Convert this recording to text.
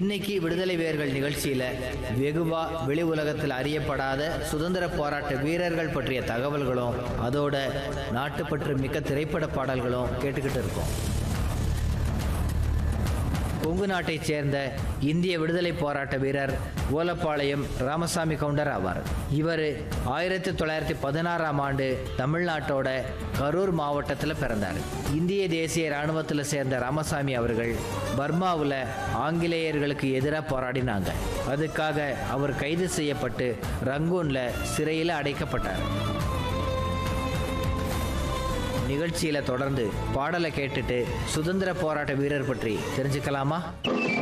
இன்னைக்கு விடுதலை வீரர்கள் நிகழ்ச்சியில வெகுவா வெளி உலகத்தில் அறியப்படாத சுதந்திர போராட்ட வீரர்கள் பற்றிய தகவல்களும் அதோட நாட்டுப்பற்று மிக்க திரைப்பட பாடல்களும் கேட்டுக்கிட்டு இருக்கோம் கொங்கு நாட்டைச் சேர்ந்த இந்திய விடுதலை போராட்ட வீரர் ஓலப்பாளையம் ராமசாமி கவுண்டர் ஆவார் இவர் ஆயிரத்தி தொள்ளாயிரத்தி பதினாறாம் ஆண்டு தமிழ்நாட்டோட கரூர் மாவட்டத்தில் பிறந்தார் இந்திய தேசிய இராணுவத்தில் சேர்ந்த ராமசாமி அவர்கள் பர்மாவில் ஆங்கிலேயர்களுக்கு எதிராக போராடினாங்க அதுக்காக அவர் கைது செய்யப்பட்டு ரங்கூனில் சிறையில் அடைக்கப்பட்டார் நிகழ்ச்சியில தொடர்ந்து பாடலை கேட்டுட்டு சுதந்திர போராட்ட வீரர் பற்றி தெரிஞ்சுக்கலாமா